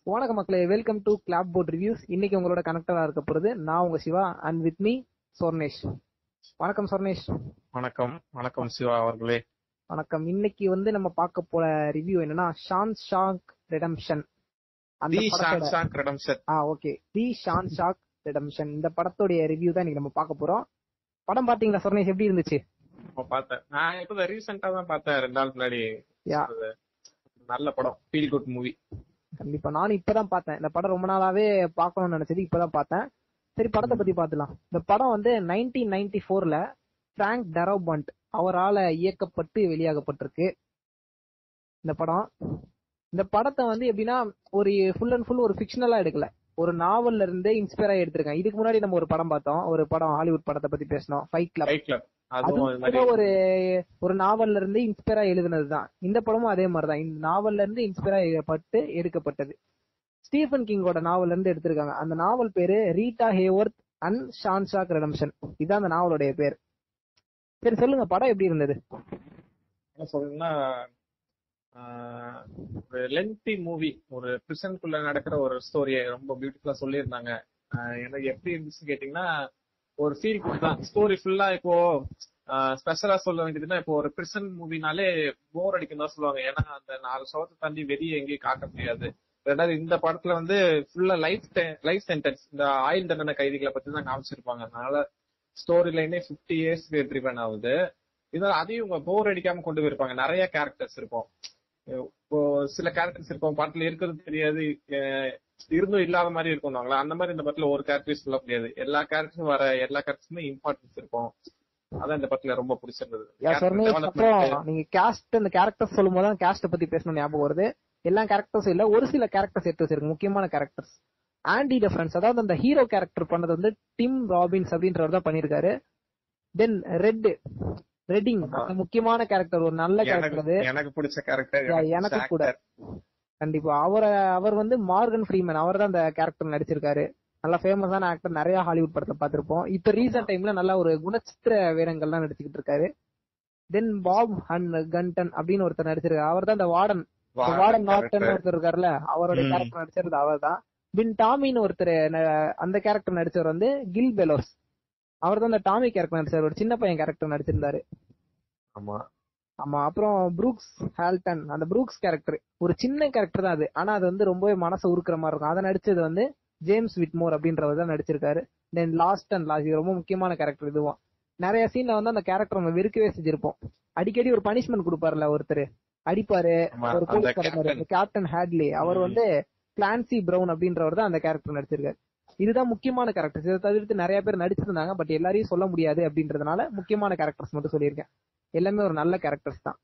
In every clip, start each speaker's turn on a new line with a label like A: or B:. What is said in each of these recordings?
A: வணக்கம் மக்களே welcome to clap board reviews இன்னைக்கு உங்களோட கனெக்டரா இருக்க போறது நான் உங்க Siva and with me Swarnesh வணக்கம் சொர்ணேஷ்
B: வணக்கம் வணக்கம் சிவா அவர்களே
A: வணக்கம் இன்னைக்கு வந்து நம்ம பார்க்க போற ரிவ்யூ என்னன்னா ஷான் ஷாக் ரெடம்ஷன் அந்த
B: தி
A: படத்தோட
B: ஷான்ஷாக் ரெடம்ஷன்
A: ஆ okay the Shawshank redemption இந்த படத்தோடைய ரிவ்யூ தான் இன்னைக்கு நம்ம பார்க்க போறோம் படம் பாத்தீங்களா சொர்ணேஷ் எப்படி இருந்துச்சு
B: பார்த்தேன் நான் இப்போ ரீசெண்டா தான் பார்த்தேன் ரெண்டு நாள் முன்னாடி
A: யா
B: அது நல்ல படம் ஃபீல் குட் மூவி
A: கண்டிப்பா நானும் இப்பதான் பார்த்தேன் இந்த படம் ரொம்ப நாளாவே பார்க்கணும்னு நினைச்சது இப்பதான் பார்த்தேன் சரி படத்தை பத்தி பார்த்துலாம் இந்த படம் வந்து நைன்டீன் நைன்டி ஃபோர்ல பிராங்க் டெரோபண்ட் அவரால இயக்கப்பட்டு வெளியாகப்பட்டிருக்கு இந்த படம் இந்த படத்தை வந்து எப்படின்னா ஒரு ஃபுல் அண்ட் ஃபுல் ஒரு ஃபிக்ஷனலா எடுக்கல ஒரு நாவல்ல இருந்தே இன்ஸ்பயர் ஆகி எடுத்திருக்காங்க இதுக்கு முன்னாடி நம்ம ஒரு படம் பார்த்தோம் ஒரு படம் ஹாலிவுட் படத்தை பத்தி பேசணும் ஃபைட் கிளப்
B: ஃபைட் கிளப்
A: அது
B: அதுவும் இது மாதிரி
A: கூட ஒரு ஒரு நாவல்ல இருந்து இன்ஸ்பயரா எழுதுனதுதான் இந்த படமும் அதே மாதிரிதான் இந்த நாவல்ல இருந்து இன்ஸ்பயரா எழுதப்பட்டு எடுக்கப்பட்டது ஸ்டீஃபன் கிங்கோட நாவல்ல இருந்து எடுத்திருக்காங்க அந்த நாவல் பேரு Rita Hayworth and Shawshank redemption இதான் அந்த நாவலுடைய பேர் சரி சொல்லுங்க படம் எப்படி இருந்தது
B: என்ன சொல்லணும்னா ஆஹ், ஒரு லென்த்தி மூவி ஒரு பிரிசனுக்குள்ள நடக்கிற ஒரு ஸ்டோரியை ரொம்ப பியூட்டிஃபுல்லா சொல்லியிருந்தாங்க ஆஹ், எனக்கு எப்படி இருந்துச்சு கேட்டீங்கன்னா ஒரு ஃபீல் குட் தான் ஸ்டோரி ஃபுல்லா இப்போ ஸ்பெஷலா சொல்ல வேண்டியதுன்னா இப்போ ஒரு பிரிசன் மூவினாலே போர் அடிக்கும் தான் சொல்லுவாங்க ஏன்னா அந்த நாலு சவத்தை தாண்டி வெளியே எங்கேயும் காட்ட முடியாது ரெண்டாவது இந்த படத்துல வந்து ஃபுல்லா லைஃப் லைஃப் சென்டென்ஸ் இந்த ஆயுள் தண்டனை கைதிகளை பத்தி தான் காமிச்சிருப்பாங்க அதனால ஸ்டோரி லைனே பிப்டி இயர்ஸ்க்கு ட்ரிவன் ஆகுது இதனால அதையும் இவங்க போர் அடிக்காம கொண்டு போயிருப்பாங்க நிறைய கேரக்டர்ஸ் இருக்கும் இப்போ சில கேரக்டர்ஸ் இருக்கும் படத்துல இருக்கிறது தெரியாது அஹ் இருந்தும் இல்லாத மாதிரி இருக்கும்னாங்களா அந்த மாதிரி இந்த படத்துல ஒரு கேரக்டர்ஸ் சொல்ல முடியாது எல்லா கேரக்டர்ஸும் வர எல்லா கேரக்டர்ஸுமே இம்பார்ட்டன்ஸ் இருக்கும் அதான் இந்த படத்துல ரொம்ப பிடிச்சிருந்தது
A: யா
B: Character
A: சொன்னதுக்கு
B: development.
A: அப்புறம் நீங்க கேஸ்ட் அந்த கேரக்டர்ஸ் சொல்லும் போது தான் கேஸ்ட பத்தி பேசணும் ஞாபகம் வருது எல்லா கேரக்டர்ஸும் இல்ல ஒரு சில கேரக்டர்ஸ் எடுத்து வச்சிருக்கு முக்கியமான கேரக்டர்ஸ் ஆண்டி டிஃபரன்ஸ் அதாவது அந்த ஹீரோ கேரக்டர் பண்ணது வந்து டிம் ராபின்ஸ் அப்படின்றவர் தான் பண்ணிருக்காரு தென் ரெட் ரெட்டிங்
B: ஆமா.
A: அந்த முக்கியமான கேரக்டர் ஒரு நல்ல கேரக்டர் அது
B: எனக்கு எனக்கு பிடிச்ச கேரக்டர்
A: Yeah, எனக்கு கூட. கண்டிப்பா அவரை அவர் வந்து மார்கன் ஃப்ரீமன் அவர் தான் அந்த கேரக்டர் நடிச்சிருக்காரு நல்ல ஃபேமஸான ஆக்டர் நிறைய ஹாலிவுட் படத்தை பார்த்திருப்போம் இப்ப ரீசெண்ட் டைம்ல நல்ல ஒரு குணச்சித்திர வேடங்கள்லாம் நடிச்சுக்கிட்டு இருக்காரு தென் பாப் அண்ட் கண்டன் அப்படின்னு ஒருத்தர் நடிச்சிருக்காரு அவர் தான் அந்த வார்டன் வார்டன் நாட்டன் ஒருத்தர் இருக்காருல்ல அவரோட
B: ம்.
A: கேரக்டர் நடிச்சிருந்தது அவர் தான் பின் டாமின்னு ஒருத்தர் ந- அந்த கேரக்டர் நடிச்சவர் வந்து கில் பெலோஸ் அவர் தான் அந்த டாமி கேரக்டர் நடிச்சார் ஒரு சின்ன பையன் கேரக்டர் நடிச்சிருந்தாரு
B: ஆமா
A: ஆமா அப்புறம் ப்ரூக்ஸ் ஹால்டன் அந்த ப்ரூக்ஸ் கேரக்டர் ஒரு சின்ன கேரக்டர் தான் அது ஆனா அது வந்து ரொம்பவே மனசை உருக்குற மாதிரி இருக்கும் அதை நடிச்சது வந்து ஜேம்ஸ் விட்மோர் அப்படின்றவர் தான் நடிச்சிருக்காரு தென் லாஸ்ட் அண்ட் லாஸ்ட் இது ரொம்ப முக்கியமான கேரக்டர் இதுவும் நிறைய சீன்ல வந்து அந்த கேரக்டர் நம்ம வெறுக்கவே செஞ்சிருப்போம் அடிக்கடி ஒரு பனிஷ்மெண்ட் கொடுப்பாருல ஒருத்தர் அடிப்பாரு
B: ஆமா,
A: ஒரு
B: அந்த
A: போலீஸ்
B: captain.
A: கேப்டன் ஹேட்லி அவர்
B: ம்.
A: வந்து கிளான்சி பிரவுன் அப்படின்றவர் தான் அந்த கேரக்டர் நடிச்சிருக்காரு இதுதான் முக்கியமான கேரக்டர்ஸ் இதை தவிர்த்து நிறைய பேர் நடிச்சிருந்தாங்க பட் எல்லாரையும் சொல்ல முடியாது அப்படின்றதுனால முக்கியமான கேரக்டர்ஸ் மட்டும் சொல்லியிருக்கேன் எல்லாமே ஒரு நல்ல கேரக்டர்ஸ் தான்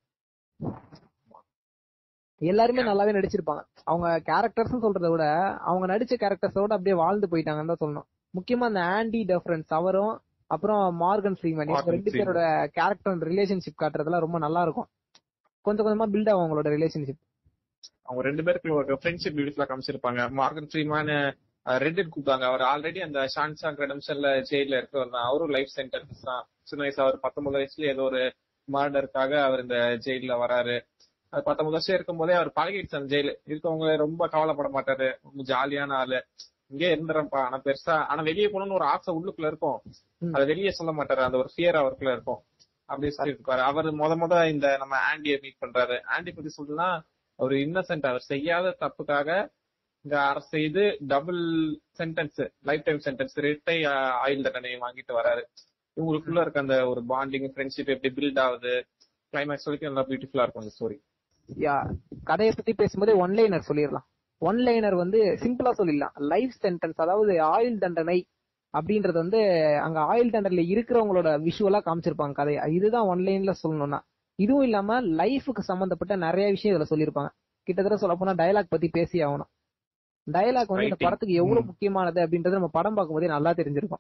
A: எல்லாருமே நல்லாவே நடிச்சிருப்பாங்க அவங்க கேரக்டர்ஸ் சொல்றதை விட அவங்க நடிச்ச கேரக்டர்ஸோட அப்படியே வாழ்ந்து போயிட்டாங்கன்னு தான் சொல்லணும் முக்கியமா அந்த ஆண்டி டெஃபரன்ஸ் அவரும் அப்புறம் மார்கன் ஃப்ரீமன் இவங்க
B: Morgan
A: ரெண்டு
B: Freeman.
A: பேரோட கேரக்டர் ரிலேஷன்ஷிப் காட்டுறதுலாம் ரொம்ப நல்லா இருக்கும் கொஞ்சம் கொஞ்சமா பில்ட் ஆகும் அவங்களோட ரிலேஷன்ஷிப்
B: அவங்க ரெண்டு பேருக்கு ஒரு ஃப்ரெண்ட்ஷிப் பியூட்டிஃபுல்லா காமிச்சிருப்பாங்க மார்கன் ஃப்ரீமான ரெட்டிட் கூப்பிட்டாங்க அவர் ஆல்ரெடி அந்த ஷான்சாங் ரெடம்ஷன்ல ஜெயில இருக்கிறவர் தான் அவரும் லைஃப் சென்டென்ஸ் தான் சின்ன வயசு அவர் பத்தொன்பது வயசுல ஏதோ ஒரு மர்டருக்காக அவர் இந்த ஜெயில வராரு அது பத்தொன்பது வருஷம் இருக்கும் போதே அவர் பழகிடுச்சு அந்த ஜெயில இருக்கவங்க ரொம்ப கவலைப்பட மாட்டாரு ரொம்ப ஜாலியான ஆளு இங்கே இருந்துறப்பா ஆனா பெருசா ஆனா வெளியே போகணும்னு ஒரு ஆசை உள்ளுக்குள்ள இருக்கும்
A: ம்.
B: அதை வெளியே சொல்ல மாட்டாரு அந்த ஒரு ஃபியர் அவருக்குள்ள இருக்கும் அப்படி இருப்பாரு அவர் முத முத இந்த நம்ம ஆண்டியை மீட் பண்றாரு ஆண்டி பத்தி சொல்லணும்னா அவர் இன்னசென்ட் அவர் செய்யாத தப்புக்காக இங்க அரசு செய்து double sentence life time sentence இரட்டை ஆஹ், ஆயுள் தண்டனையை வாங்கிட்டு வராரு இவங்களுக்குள்ள இருக்க அந்த ஒரு பாண்டிங் ஃப்ரெண்ட்ஷிப் எப்படி பில்ட் ஆகுது கிளைமேக்ஸ் வரைக்கும் நல்லா பியூட்டிஃபுல்லா இருக்கும் அந்த ஸ்டோரி
A: யா கதையை பத்தி பேசும்போதே ஒன் லைனர் சொல்லிடலாம் ஒன் லைனர் வந்து சிம்பிளா சொல்லிடலாம் லைஃப் சென்டென்ஸ் அதாவது ஆயுள் தண்டனை அப்படின்றது வந்து அங்க ஆயுள் தண்டனையில இருக்கிறவங்களோட விஷுவலா காமிச்சிருப்பாங்க கதையை இதுதான் ஒன் லைன்ல சொல்லணும்னா இதுவும் இல்லாம லைஃபுக்கு சம்பந்தப்பட்ட நிறைய விஷயம் இதுல சொல்லியிருப்பாங்க கிட்டத்தட்ட சொல்ல போனா டயலாக் பத்தி பேசி ஆகணும் டயலாக் வந்து இந்த
B: Writing.
A: படத்துக்கு எவ்வளவு
B: ம்.
A: முக்கியமானது அப்படின்றது நம்ம படம் பார்க்கும்போதே நல்லா தெரிஞ்சிருக்கும்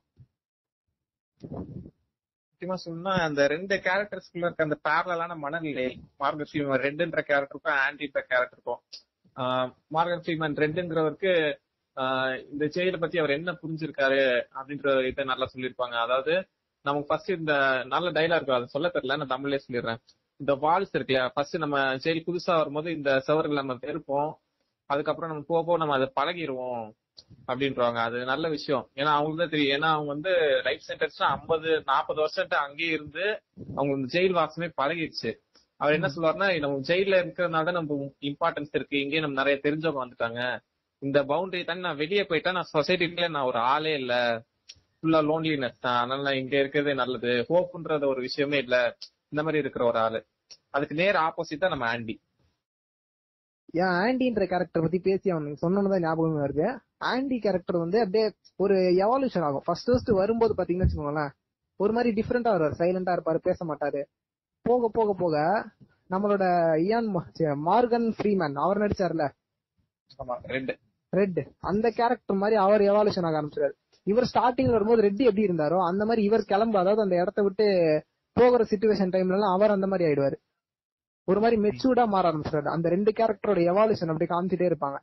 B: முக்கியமா சொல்லணும்னா அந்த ரெண்டு கேரக்டர்ஸ்குள்ள இருக்க அந்த பேரலான மனநிலை மார்கன் ஃப்ரீமன் ரெண்டுன்ற கேரக்டருக்கும் ஆன்டின்ற கேரக்டருக்கும் மார்கன் ஃப்ரீமன் ரெண்டுங்கிறவருக்கு ஆஹ் இந்த ஜெயில பத்தி அவர் என்ன புரிஞ்சிருக்காரு அப்படின்ற இதை நல்லா சொல்லியிருப்பாங்க அதாவது நமக்கு ஃபர்ஸ்ட் இந்த நல்ல டைலாக் அதை சொல்ல தெரியல நான் தமிழ்லயே சொல்லிடுறேன் இந்த வால்ஸ் இருக்குல்ல ஃபர்ஸ்ட் நம்ம ஜெயில் புதுசா வரும்போது இந்த சவர்கள் நம்ம வெறுப்போம் அதுக்கப்புறம் நம்ம போக போக நம்ம அதை பழகிடுவோம் அப்படின்றாங்க அது நல்ல விஷயம் ஏன்னா அவங்களுக்கு தான் தெரியும் ஏன்னா அவங்க வந்து லைஃப் சென்டென்ஸ் ஐம்பது நாற்பது வருஷம் அங்கேயே இருந்து அவங்க இந்த ஜெயில் வாசமே பழகிடுச்சு அவர் என்ன சொல்லுவாருன்னா நம்ம ஜெயில இருக்கிறதுனால தான் நம்ம இம்பார்ட்டன்ஸ் இருக்கு இங்கேயே நம்ம நிறைய தெரிஞ்சவங்க வந்துட்டாங்க இந்த பவுண்டரி தானே நான் வெளியே போயிட்டா நான் சொசைட்டில நான் ஒரு ஆளே இல்ல ஃபுல்லா லோன்லினஸ் தான் அதனால நான் இங்க இருக்கிறதே நல்லது ஹோப்ன்றது ஒரு விஷயமே இல்ல இந்த மாதிரி இருக்கிற ஒரு ஆளு அதுக்கு நேர் ஆப்போசிட் தான் நம்ம ஆண்டி
A: ஏன் ஆண்டின்ற கேரக்டர் பத்தி பேசி அவனுக்கு சொன்னதான் ஞாபகம் வருது ஆண்டி கேரக்டர் வந்து அப்படியே ஒரு எவால்யூஷன் ஆகும் ஃபர்ஸ்ட் ஃபர்ஸ்ட் வரும்போது பாத்தீங்கன்னு வச்சுக்கோங்களேன் ஒரு மாதிரி டிஃப்ரெண்டா வருவார் சைலண்டா இருப்பாரு பேச மாட்டாரு போக போக போக நம்மளோட இயான் மா- ச்சே, மார்கன் ஃப்ரீமேன் அவர் நடிச்சார்ல
B: ஆமா ரெண்டு
A: ரெட் அந்த கேரக்டர் மாதிரி அவர் எவால்யூஷன் ஆக ஆரம்பிச்சாரு இவர் ஸ்டார்டிங்ல வரும்போது ரெட்டி எப்படி இருந்தாரோ அந்த மாதிரி இவர் கிளம்ப அதாவது அந்த இடத்த விட்டு போகிற சுச்சுவேஷன் டைம்ல எல்லாம் அவர் அந்த மாதிரி ஆயிடுவாரு ஒரு மாதிரி மெச்சூர்டா மாற ஆரம்பிச்சிட்டாரு அந்த ரெண்டு கேரக்டரோட எவால்யூஷன் அப்படி காமிச்சிட்டே இருப்பாங்க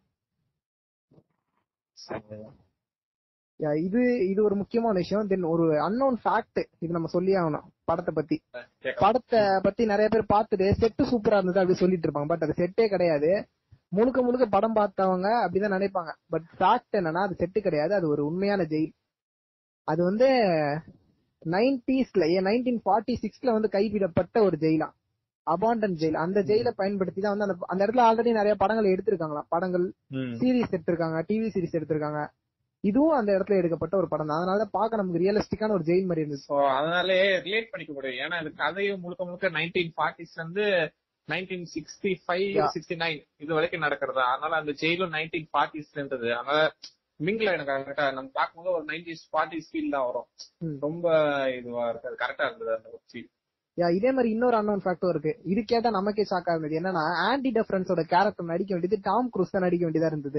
A: Yeah, இது இது ஒரு முக்கியமான விஷயம் தென் ஒரு அன்னோன் ஃபேக்ட் இது நம்ம சொல்லி ஆகணும் படத்தை பத்தி
B: கேக்கலாம்.
A: படத்தை பத்தி நிறைய பேர் பார்த்துட்டு செட்டு சூப்பரா இருந்தது அப்படி சொல்லிட்டு இருப்பாங்க பட் அது செட்டே கிடையாது முழுக்க முழுக்க படம் பார்த்தவங்க அப்படிதான் நினைப்பாங்க பட் ஃபேக்ட் என்னன்னா அது செட்டு கிடையாது அது ஒரு உண்மையான ஜெயில் அது வந்து நைன்டிஸ்ல ஏன் நைன்டீன் ஃபார்ட்டி சிக்ஸ்ல வந்து கைவிடப்பட்ட ஒரு ஜெயிலா அபாண்டன் ஜெயில் அந்த ஜெயிலை பயன்படுத்தி தான் வந்து அந்த அந்த இடத்துல ஆல்ரெடி நிறைய படங்கள் எடுத்திருக்காங்களாம் படங்கள்
B: ம்.
A: சீரிஸ் எடுத்திருக்காங்க டிவி சீரிஸ் எடுத்திருக்காங்க இதுவும் அந்த இடத்துல எடுக்கப்பட்ட ஒரு படம் தான் அதனால பார்க்க நமக்கு ரியலிஸ்டிக்கான ஒரு ஜெயில் மாதிரி இருந்துச்சு
B: சோ அதனாலே ரிலேட் பண்ணிக்க முடியும் ஏன்னா இது கதையும் முழுக்க முழுக்க நைன்டீன் ஃபார்ட்டிஸ்ல இருந்து nineteen sixty five
A: Yeah.
B: Sixty nine இது வரைக்கும் நடக்கிறது அதனால அந்த ஜெயிலும் நைன்டீன் ஃபார்ட்டிஸ்ல இருந்தது அதனால மிங்கில் எனக்கு கரெக்டா நம்ம பார்க்கும்போது ஒரு நைன்டிஸ் ஃபார்ட்டிஸ் ஃபீல் தான் வரும்
A: ம்.
B: ரொம்ப இதுவா இருக்காது கரெக்டா இருந்தது அந்த ஒரு ஃபீல்
A: யா இதே மாதிரி இன்னொரு அன்னோன் ஃபேக்டர் இருக்கு இது கேட்டா நமக்கே ஷாக்கா இருந்தது என்னன்னா ஆன்டி டெஃபரன்ஸோட கேரக்டர் நடிக்க வேண்டியது டாம் க்ரூஸ் தான் நடிக்க வேண்டியதா இருந்தது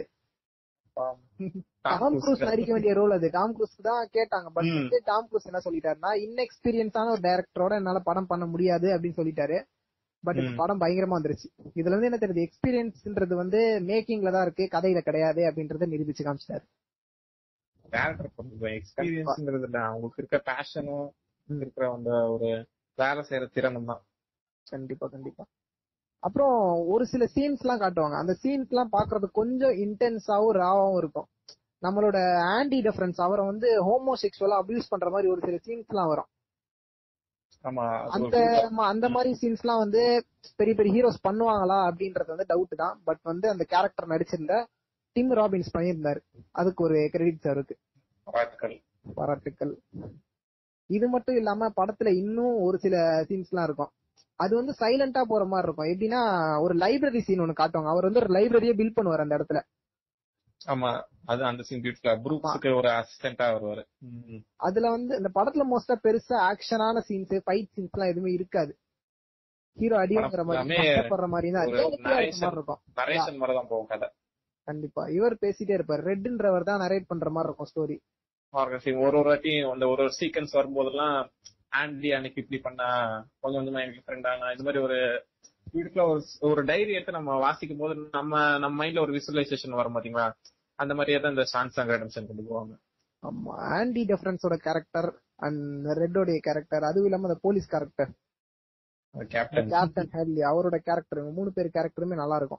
A: டாம் க்ரூஸ் நடிக்க வேண்டிய ரோல் அது டாம் க்ரூஸ் தான் கேட்டாங்க பட்
B: ம்.
A: வந்து டாம் க்ரூஸ் என்ன சொல்லிட்டாருன்னா இன்எக்ஸ்பீரியன்ஸான ஒரு டைரக்டரோட என்னால படம் பண்ண முடியாது அப்படின்னு சொல்லிட்டாரு பட் இந்த
B: ம்.
A: படம் பயங்கரமா வந்துருச்சு இதுல இருந்து என்ன தெரியுது எக்ஸ்பீரியன்ஸ்ன்றது வந்து மேக்கிங்ல தான் இருக்கு கதையில கிடையாது அப்படின்றத நிரூபிச்சு காமிச்சிட்டாரு
B: கேரக்டர் கொஞ்சம் எக்ஸ்பீரியன்ஸ்ங்கிறது இல்ல அவங்களுக்கு இருக்க பேஷனும் இருக்கிற அந்த ஒரு வேலை செய்யற திறனும் தான்
A: கண்டிப்பா கண்டிப்பா அப்புறம் ஒரு சில சீன்ஸ் எல்லாம் காட்டுவாங்க அந்த சீன்ஸ் எல்லாம் பாக்குறது கொஞ்சம் இன்டென்ஸாவும் ராவாவும் இருக்கும் நம்மளோட ஆன்டி டிஃபரன்ஸ் அவரை வந்து ஹோமோசெக்சுவலா அபியூஸ் பண்ற மாதிரி ஒரு சில சீன்ஸ் எல்லாம் வரும்
B: ஆமா அது ஒரு
A: அந்த ம- அந்த மாதிரி சீன்ஸ் எல்லாம் வந்து பெரிய பெரிய ஹீரோஸ் பண்ணுவாங்களா அப்படின்றது வந்து டவுட் தான் பட் வந்து அந்த கேரக்டர் நடிச்சிருந்த டிம் ராபின்ஸ் பண்ணியிருந்தாரு அதுக்கு ஒரு கிரெடிட்ஸ் இருக்கு
B: வாழ்த்துக்கள்
A: பாராட்டுக்கள் இது மட்டும் இல்லாம படத்துல இன்னும் ஒரு சில சீன்ஸ் எல்லாம் இருக்கும் அது வந்து சைலண்டா போற மாதிரி இருக்கும் எப்படின்னா ஒரு லைப்ரரி சீன் ஒன்னு காட்டுவாங்க அவர் வந்து ஒரு லைப்ரரியே பில்ட் பண்ணுவார் அந்த இடத்துல
B: ஆமா அது அந்த சீன் பியூட்டிஃபுல்லா ப்ரூக்ஸ்க்கு ஒரு அசிஸ்டன்டா வருவாரு ம்.
A: அதுல வந்து இந்த படத்துல மோஸ்டா பெருசா ஆக்ஷனான சீன்ஸ் ஃபைட் சீன்ஸ் எல்லாம் எதுவுமே இருக்காது ஹீரோ அடிங்கிற மாதிரி
B: எல்லாமே
A: கஷ்டப்படுற மாதிரி தான்
B: ஒரு
A: reality ஆ இருக்க
B: narration.
A: மாதிரி இருக்கும்
B: நரேஷன் மாதிரி தான் போகும் கதை
A: கண்டிப்பா இவர் பேசிட்டே இருப்பார் ரெட்ன்றவர் தான் நரேட் பண்ற மாதிரி இருக்கும் ஸ்டோரி
B: மார்கன் சிங் ஒரு ஒரு வாட்டியும் அந்த ஒரு ஒரு சீக்வன்ஸ் வரும்போதெல்லாம் ஆண்டி அன்னைக்கு இப்படி பண்ணா கொஞ்சம் கொஞ்சமா எனக்கு ஃப்ரெண்ட் ஆனா இது மாதிரி ஒரு பியூட்டிஃபுல்லா ஒரு ஒரு டைரி எடுத்து நம்ம வாசிக்கும் போது நம்ம நம்ம மைண்ட்ல ஒரு விசுவலைசேஷன் வரும் பாத்தீங்களா அந்த மாதிரியே தான் இந்த சான்சாங் ரெடம்ஷன் கொண்டு போவாங்க
A: ஆமா ஆன்டி டிஃபரன்ஸோட கேரக்டர் அண்ட் ரெட்டோடைய கேரக்டர் அதுவும் இல்லாம அந்த police character
B: captain
A: captain Hadley அவரோட கேரக்டர் மூணு பேர் கேரக்டருமே நல்லா இருக்கும்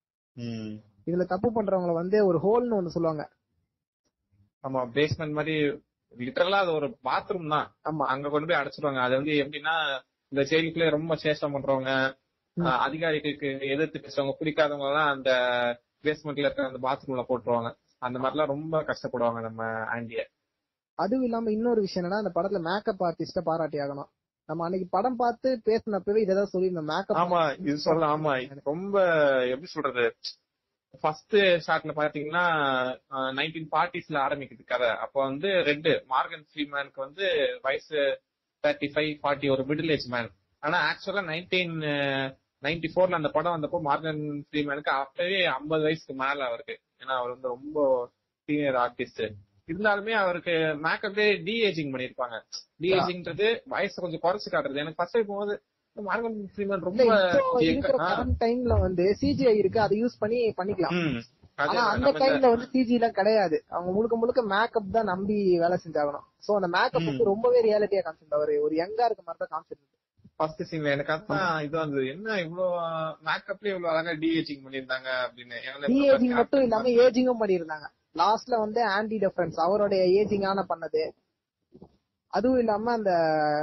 A: இதுல தப்பு பண்றவங்கள வந்து ஒரு ஹோல்னு ஒண்ணு சொல்லுவாங்க
B: ஆமா பேஸ்மெண்ட் மாதிரி லிட்டரலா அது ஒரு பாத்ரூம் தான்
A: ஆமா
B: அங்க கொண்டு போய் அடைச்சிருவாங்க அது வந்து எப்படின்னா இந்த ஜெயிலுக்குள்ளே ரொம்ப சேஷம் பண்றவங்க
A: ம்.
B: அஹ், அதிகாரிகளுக்கு எதிர்த்து பேசுறவங்க பிடிக்காதவங்க எல்லாம் அந்த பேஸ்மெண்ட்ல இருக்கிற அந்த பாத்ரூம்ல போட்டுருவாங்க அந்த மாதிரிலாம் ரொம்ப கஷ்டப்படுவாங்க நம்ம ஆண்டிய
A: அதுவும் இல்லாம இன்னொரு விஷயம் என்னன்னா அந்த படத்துல மேக்கப் ஆர்டிஸ்ட பாராட்டி ஆகணும் நம்ம அன்னைக்கு படம் பார்த்து பேசினப்பவே இதான் சொல்லியிருந்தோம் மேக்கப்
B: ஆமா இது சொல்ல ஆமா இது ரொம்ப எப்படி சொல்றது ஃபர்ஸ்ட் ஷாட்ல பாத்தீங்கன்னா நைன்டீன் ஃபார்ட்டிஸ்ல ஆரம்பிக்குது கதை அப்போ வந்து ரெட்டு மார்கன் ஃப்ரீமேனுக்கு வந்து வயசு தேர்ட்டி ஃபைவ் ஃபார்ட்டி ஒரு மிடில் ஏஜ் மேன் ஆனா ஆக்சுவலா நைன்டீன் நைன்டி ஃபோர்ல அந்த படம் வந்தப்போ மார்கன் ஃப்ரீமேனுக்கு அப்பவே ஐம்பது வயசுக்கு மேல அவருக்கு ஏன்னா அவர் வந்து ரொம்ப சீனியர் ஆர்டிஸ்ட் இருந்தாலுமே அவருக்கு மேக்கப்பே டி ஏஜிங் பண்ணிருப்பாங்க டி ஏஜிங்ன்றது வயசை கொஞ்சம் குறைச்சு காட்டுறது எனக்கு ஃபர்ஸ்ட் போகும்போது மார்கன் ஃப்ரீமேன் ரொம்ப
A: இருக்கிற
B: ஆ.
A: கரண்ட் டைம்ல வந்து சிஜிஐ இருக்கு அதை யூஸ் பண்ணி பண்ணிக்கலாம்
B: ம். அதே
A: ஆனா அந்த
B: நம்ம இந்த-
A: டைம்ல வந்து சிஜி எல்லாம் கிடையாது அவங்க முழுக்க முழுக்க மேக்கப் தான் நம்பி வேலை செஞ்சாகணும் சோ அந்த மேக்கப் வந்து ரொம்பவே ரியாலிட்டியா காமிச்சிருந்தாரு ஒரு யங்கா இருக்க மாதிரி தான் காமிச்சிருந்தது
B: ஃபர்ஸ்ட் சீன்ல எனக்கு அதான் இது வந்தது என்ன இவ்வளவு மேக்கப்லயே இவ்வளவு அழகா டிஏச்சிங் பண்ணிருந்தாங்க அப்படின்னு ஏன்னா
A: டி ஏஜிங் மட்டும் இல்லாம ஏஜிங்கும் பண்ணியிருந்தாங்க லாஸ்ட்ல வந்து ஆன்டி டிஃபரன்ஸ் அவருடைய ஏஜிங்கான பண்ணது அதுவும் இல்லாம அந்த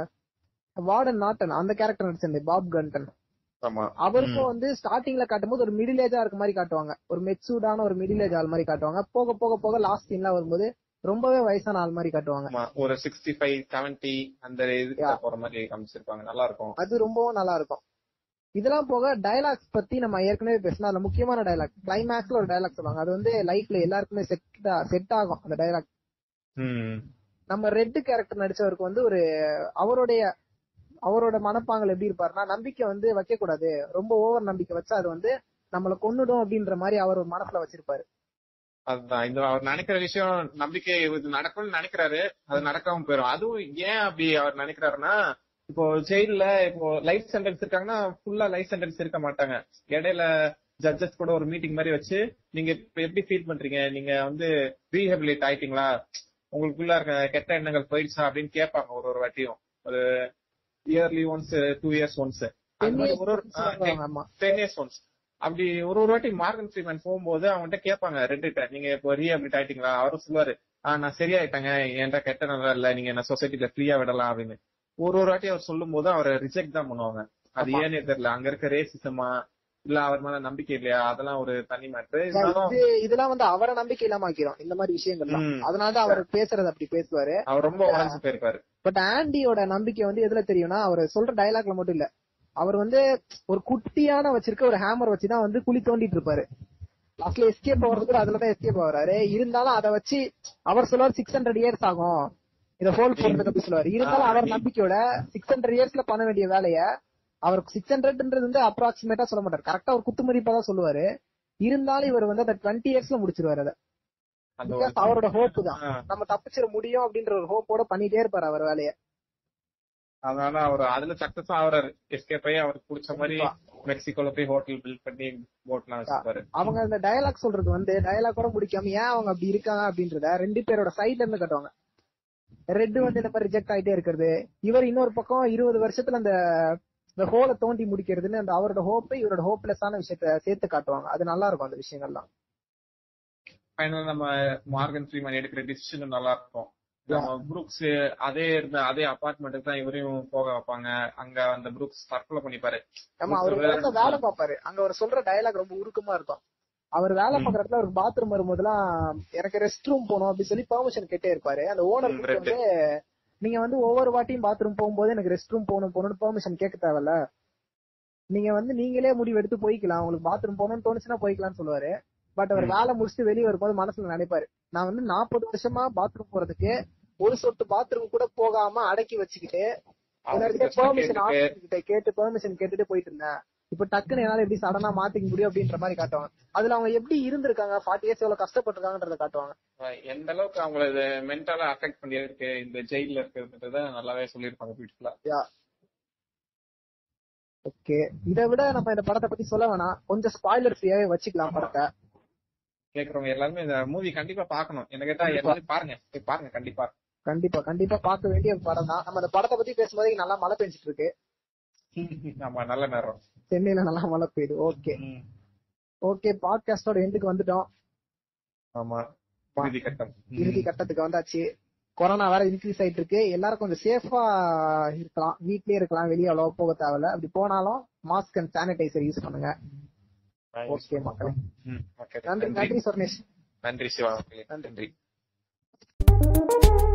A: வார்டன் நாட்டன் அந்த கேரக்டர் நடிச்சிருந்தது பாப் கண்டன்
B: ஆமா
A: அவருக்கும் வந்து ஸ்டார்டிங்ல காட்டும்போது ஒரு மிடில் ஏஜா இருக்க மாதிரி காட்டுவாங்க ஒரு மெச்சூர்டான ஒரு மிடில் ஏஜ் ஆள் மாதிரி காட்டுவாங்க போக போக போக லாஸ்ட் சீன்ல வரும்போது ரொம்பவே வயசான ஆள் மாதிரி காட்டுவாங்க
B: ஆமா ஒரு சிக்ஸ்டி ஃபைவ் செவன்டி அந்த இதுக்கு
A: Yeah.
B: போற மாதிரி காமிச்சிருப்பாங்க நல்லா இருக்கும்
A: அது ரொம்பவும் நல்லா இருக்கும் இதெல்லாம் போக டயலாக்ஸ் பத்தி நம்ம ஏற்கனவே பேசினா அதுல முக்கியமான டயலாக் கிளைமேக்ஸ்ல ஒரு டயலாக் சொல்லுவாங்க அது வந்து லைஃப்ல எல்லாருக்குமே செட் செட் ஆகும் அந்த டயலாக்
B: ம்
A: நம்ம ரெட் கேரக்டர் நடிச்சவருக்கு வந்து ஒரு அவருடைய அவரோட மனப்பாங்கல் எப்படி இருப்பாருன்னா நம்பிக்கை வந்து வைக்க கூடாது ரொம்ப ஓவர் நம்பிக்கை வச்சா அது வந்து நம்மள கொன்னுடும் அப்படின்ற மாதிரி அவர் ஒரு மனசுல வச்சிருப்பாரு
B: அதுதான் இந்த அவர் நினைக்கிற விஷயம் நம்பிக்கை இது நடக்கும்னு நினைக்கிறாரு அது நடக்காம போயிடும் அதுவும் ஏன் அப்படி அவர் நினைக்கிறாருன்னா இப்போ ஜெயில்ல இப்போ லைஃப் சென்டென்ஸ் இருக்காங்கன்னா ஃபுல்லா லைஃப் சென்டென்ஸ் இருக்க மாட்டாங்க இடையில ஜட்ஜஸ் கூட ஒரு மீட்டிங் மாதிரி வச்சு நீங்க இப்ப எப்படி ஃபீல் பண்றீங்க நீங்க வந்து ரீஹபிலிட் ஆயிட்டீங்களா உங்களுக்குள்ள இருக்க கெட்ட எண்ணங்கள் போயிடுச்சா அப்படின்னு கேட்பாங்க ஒரு ஒரு வாட்டியும் ஒரு yearly once two years once அது மாதிரி ஒரு ஒரு ஆ,
A: ஆமா
B: டென் இயர்ஸ் ஒன்ஸ் அப்படி ஒரு ஒரு வாட்டி மார்கன் ஃப்ரீமேன் போகும்போது அவன்கிட்ட கேட்பாங்க ரெண்டுகிட்ட நீங்க இப்போ ரீஹபிலிட் ஆயிட்டீங்களா அவரும் சொல்லுவாரு ஆ நான் சரியாயிட்டேங்க என்கிட்ட கெட்ட நல்லா இல்ல நீங்க என்ன சொசைட்டில ஃப்ரீயா விடலாம் அப்படின்னு ஒரு ஒரு வாட்டி அவர் சொல்லும் போது அவரை ரிஜெக்ட் தான் பண்ணுவாங்க அது
A: ஆமா.
B: ஏனே தெரியல அங்க இருக்க ரேசிசமா இல்ல அவர் மேல நம்பிக்கை இல்லையா அதெல்லாம் ஒரு தனி மேட்ரு இருந்தாலும்
A: இது இதெல்லாம் வந்து அவரை நம்பிக்கை இல்லாம ஆக்கிரும் இந்த மாதிரி விஷயங்கள்லாம்
B: ம்.
A: அதனாலதான் அவர் பேசுறது அப்படி பேசுவாரு
B: அவர் ரொம்ப உடஞ்சு போயிருப்பாரு
A: பட் ஆண்டியோட நம்பிக்கை வந்து எதுல தெரியும்னா அவர் சொல்ற டயலாக்ல மட்டும் இல்ல அவர் வந்து ஒரு குட்டியான வச்சிருக்க ஒரு ஹேமர் வச்சுதான் வந்து குழி தோண்டிட்டு இருப்பாரு லாஸ்ட்ல எஸ்கேப் ஆகிறது கூட அதுலதான் எஸ்கேப் ஆகுறாரு இருந்தாலும் அதை வச்சு அவர் சொல்லுவார் சிக்ஸ் ஹண்ட்ரட் இயர்ஸ் ஆகும் இத ஹோல் பண்றது அப்படி சொல்லுவாரு இருந்தாலும் அவர் நம்பிக்கையோட சிக்ஸ் ஹண்ட்ரட் இயர்ஸ்ல பண்ண வேண்டிய வேலைய அவருக்கு சிக்ஸ் ஹண்ட்ரட்ன்றது வந்து அப்ராக்சிமேட்டா சொல்ல மாட்டாரு கரெக்டா ஒரு குத்து மதிப்பா தான் சொல்லுவாரு இருந்தாலும் இவர் வந்து அந்த டுவெண்ட்டி இயர்ஸ்ல முடிச்சிருவாரு அதை
B: அந்த
A: Because அவரோட ஹோப் தான்
B: ஆ,
A: நம்ம தப்பிச்சிட முடியும் அப்படின்ற ஒரு ஹோப்போட பண்ணிட்டே இருப்பாரு அவர் வேலையை
B: அதனால அவர் அதுல சக்சஸ் ஆகுறாரு எஸ்கேப் ஆகி அவருக்கு பிடிச்ச மாதிரி மெக்சிகோல போய் ஹோட்டல் பில்ட் பண்ணி போட்லாம் வச்சிருப்பாரு
A: அவங்க அந்த டயலாக் சொல்றது வந்து டயலாக் கூட முடிக்காம ஏன் அவங்க அப்படி இருக்காங்க அப்படின்றத ரெண்டு பேரோட சைடுல இருந்து கட்டுவாங்க ரெட் வந்து இந்த மாதிரி ரிஜெக்ட் ஆயிட்டே இருக்கிறது இவர் இன்னொரு பக்கம் இருபது வருஷத்துல அந்த இந்த ஹோலை தோண்டி முடிக்கிறதுன்னு அந்த அவரோட ஹோப் இவரோட ஹோப்லெஸ்ஸான விஷயத்த சேர்த்து காட்டுவாங்க அது நல்லா இருக்கும் அந்த விஷயங்கள்லாம்
B: ஃபைனல் நம்ம மார்கன் ஃப்ரீமேன் எடுக்கிற டிசிஷன் நல்லா இருக்கும் நம்ம புரூக்ஸ் அதே இருந்த அதே அபார்ட்மெண்ட்டுக்கு தான் இவரையும் போக வைப்பாங்க அங்க அந்த புரூக்ஸ் தற்கொலை பண்ணிப்பாரு
A: ஆமா அவர் வந்து வேலை பார்ப்பாரு அங்க அவர் சொல்ற டயலாக் ரொம்ப உருக்கமா இருக்கும் அவர் வேலை
B: ம்.
A: பார்க்கற இடத்துல ஒரு பாத்ரூம் வரும்போதெல்லாம் எனக்கு ரெஸ்ட் ரூம் போகணும் அப்படின்னு சொல்லி பெர்மிஷன் கேட்டே இருப்பாரு அந்த ஓனர்
B: ம், right.
A: வந்து நீங்க வந்து ஒவ்வொரு வாட்டியும் பாத்ரூம் போகும்போது எனக்கு ரெஸ்ட் ரூம் போகணும் போகணும்னு பெர்மிஷன் கேட்க தேவையில்ல நீங்க வந்து நீங்களே முடிவு எடுத்து போய்க்கலாம் உங்களுக்கு பாத்ரூம் போகணும்னு தோணுச்சுன்னா போய்க்கலாம்னு சொல்லுவாரு பட் அவர்
B: ம்.
A: வேலை முடிச்சுட்டு வெளியே வரும்போது மனசுல நினைப்பாரு நான் வந்து நாற்பது வருஷமா பாத்ரூம் போறதுக்கு ஒரு சொட்டு பாத்ரூம் கூட போகாம அடக்கி வச்சுக்கிட்டு எல்லார்கிட்ட பெர்மிஷன் ஆஃபீஸர் கிட்ட கேட்டு பெர்மிஷன் கேட்டுட்டு போயிட்டு இருந்தேன் இப்ப டக்குன்னு என்னால எப்படி சடனா மாத்திக்க முடியும் அப்படின்ற மாதிரி காட்டுவாங்க அதுல அவங்க எப்படி இருந்திருக்காங்க ஃபார்ட்டி இயர்ஸ் எவ்வளவு கஷ்டப்பட்டிருக்காங்கன்றத காட்டுவாங்க
B: எந்த அளவுக்கு அவங்கள இது மென்டலா அஃபெக்ட் பண்ணிருக்கு இந்த ஜெயில இருக்கிறதுன்றத நல்லாவே சொல்லியிருப்பாங்க பியூட்டிஃபுல்லா
A: ஓகே இதை விட நம்ம இந்த படத்தை பத்தி சொல்ல வேணாம் கொஞ்சம் ஸ்பாய்லர் ஃப்ரீயாவே வச்சுக்கலாம் படத்தை
B: கேக்குறவங்க எல்லாருமே இந்த மூவி கண்டிப்பா பார்க்கணும் என்ன கேட்டா
A: கண்டிப்பா.
B: எல்லாரும் பாருங்க போய் பாருங்க கண்டிப்பா
A: கண்டிப்பா கண்டிப்பா பார்க்க வேண்டிய ஒரு படம் தான் நம்ம இந்த படத்தை பத்தி பேசும்போது இங்க நல்லா மழை பெஞ்சிட்டு இருக்கு
B: ஆமா நல்ல நேரம்
A: சென்னையில நல்லா மழை பெய்யுது ஓகே ஓகே பாட்காஸ்டோட எண்டுக்கு வந்துட்டோம்
B: ஆமா இறுதி கட்டம்
A: இறுதி கட்டத்துக்கு வந்தாச்சு கொரோனா வேற இன்க்ரீஸ் ஆயிட்டு இருக்கு எல்லாரும் கொஞ்சம் சேஃபா இருக்கலாம் வீட்லயே இருக்கலாம் வெளியே அவ்வளவா போக தேவையில்ல அப்படி போனாலும் மாஸ்க் அண்ட் சானிடைசர் யூஸ் பண்ணுங்க ஓகே மக்களே
B: ம், okay.
A: நன்றி நன்றி சொர்ணேஷ்
B: நன்றி சிவா
A: நன்றி.
B: நன்றி